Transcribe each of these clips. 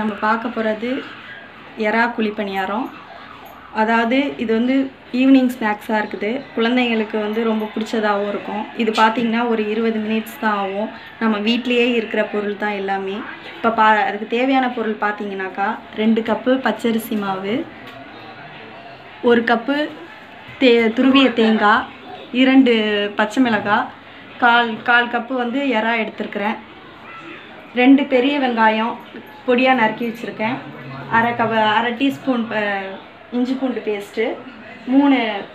நம்ம பார்க்க போகிறது எறா குழி பணியாரம் அதாவது இது வந்து ஈவினிங் ஸ்நாக்ஸாக இருக்குது குழந்தைங்களுக்கு வந்து ரொம்ப பிடிச்சதாகவும் இருக்கும் இது பார்த்திங்கன்னா ஒரு இருபது மினிட்ஸ் தான் ஆகும் நம்ம வீட்லேயே இருக்கிற பொருள் தான் எல்லாமே இப்போ பா அதுக்கு தேவையான பொருள் பார்த்தீங்கன்னாக்கா ரெண்டு கப்பு பச்சரிசி மாவு ஒரு கப்பு தே துருவிய தேங்காய் இரண்டு பச்சை மிளகாய் கால் கால் கப்பு வந்து எறா எடுத்திருக்கிறேன் ரெண்டு பெரிய வெங்காயம் பொடியாக நறுக்கி வச்சுருக்கேன் அரை கவ அரை டீஸ்பூன் ப இஞ்சி பூண்டு பேஸ்ட்டு மூணு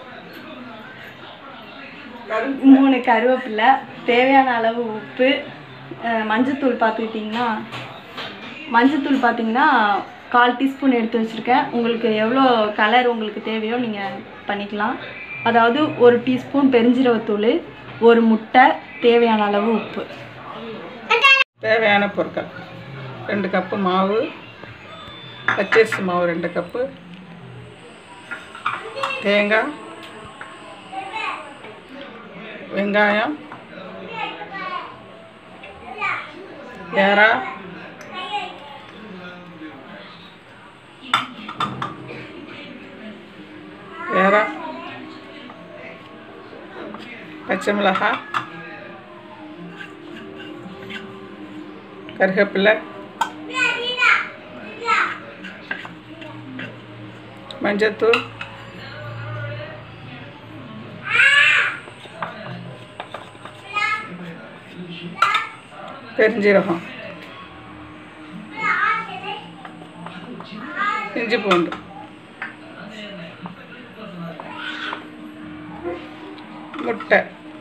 மூணு கருவேப்பிலை தேவையான அளவு உப்பு அஹ் மஞ்சத்தூள் பார்த்துக்கிட்டிங்கன்னா மஞ்சத்தூள் பார்த்தீங்கன்னா கால் டீஸ்பூன் எடுத்து வச்சுருக்கேன் உங்களுக்கு எவ்வளோ கலர் உங்களுக்கு தேவையோ நீங்கள் பண்ணிக்கலாம் அதாவது ஒரு டீஸ்பூன் பெருஞ்சீரகத்தூள் ஒரு முட்டை தேவையான அளவு உப்பு தேவையான பொருட்கள் ரெண்டு கப்பு மாவு பச்சரிசி மாவு ரெண்டு கப்பு தேங்காய் வெங்காயம் ஏரா ஏரா பச்சை மிளகாய் கருவேப்பிலை மஞ்சத்தூள் பெருஞ்சீரகம் இஞ்சி பூண்டு முட்டை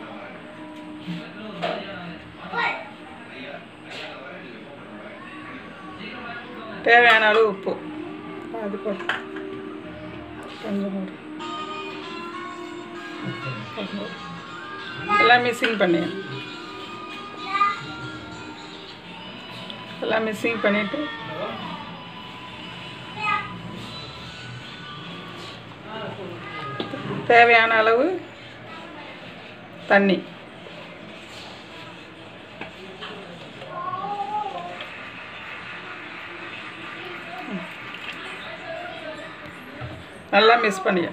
தேவையான அளவு உப்பு அது போட்டு கொஞ்சம் போடு. எல்லாம் மிக்சிங் பண்ணி எல்லாம் மிக்சிங் பண்ணிவிட்டு தேவையான அளவு தண்ணி நல்லா மிக்ஸ் பண்ணிக்க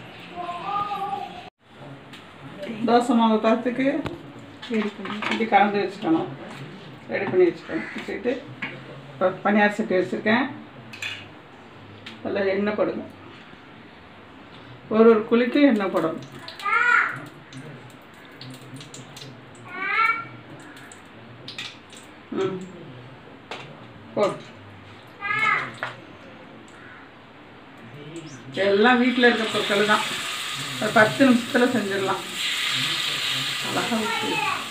தோசை மாவு பத்துக்கு இப்படி கலந்து வச்சுக்கணும் ரெடி பண்ணி வச்சுக்கணும் வச்சுக்கிட்டு இப்போ பனியார் சட்டி வச்சுருக்கேன் அதில் எண்ணெய் போடுங்க ஒரு ஒரு குழிக்கும் எண்ணெய் போடணும் ம் போடு எல்லாம் வீட்டில் இருக்க பொருட்கள் தான் ஒரு பத்து நிமிஷத்தில் செஞ்சிடலாம் அழகாக ஊற்றி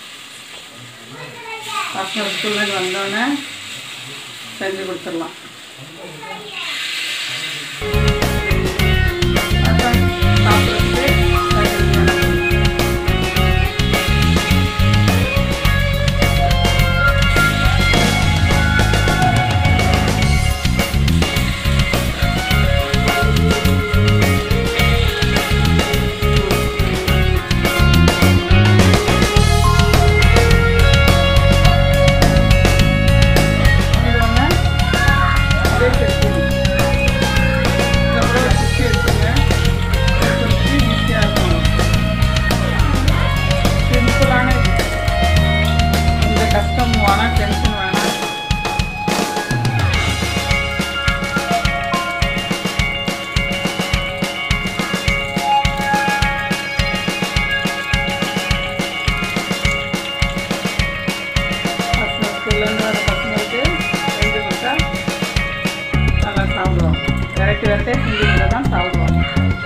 பசங்க ஸ்கூல்லேருந்து வந்தோடனே செஞ்சு கொடுத்துடலாம் அப்புறம் சாப்பிட்றதுக்கு தேவையான இது ஒன்று அதே சட்னி இதுக்கப்புறம் ஒரு சுற்றி எடுத்துங்க சுற்றி ஈஸியாக இருக்கும் சிம்பிளான இந்த கஷ்டம் வேணாம் டென்ஷன் வேணாம் பசங்க ஸ்கூல்லேருந்து வர பசங்களுக்கு செஞ்சு கொடுத்தா நல்லா சாப்பிடுவோம் வெரைட்டி வெரைட்டியாக செஞ்சு கொடுத்தா தான் சாப்பிடுவாங்க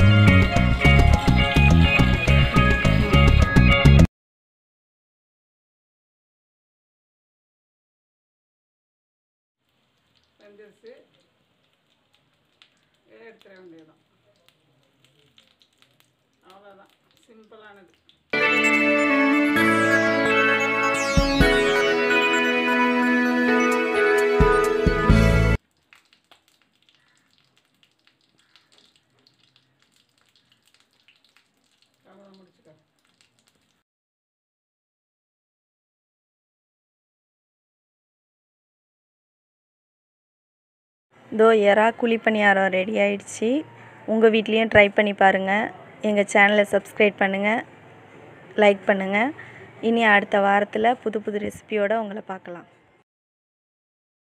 வெந்துருச்சு எடுத்துட வேண்டியதுதான் அவ்வளோதான் சிம்பிளானது அவ்வளோ முடிச்சுக்க இதோ எறா குழி பணியாரம் ரெடி ஆயிடுச்சு உங்கள் வீட்லேயும் ட்ரை பண்ணி பாருங்கள் எங்கள் சேனலை சப்ஸ்கிரைப் பண்ணுங்கள் லைக் பண்ணுங்கள் இனி அடுத்த வாரத்தில் புது புது ரெசிபியோடு உங்களை பார்க்கலாம்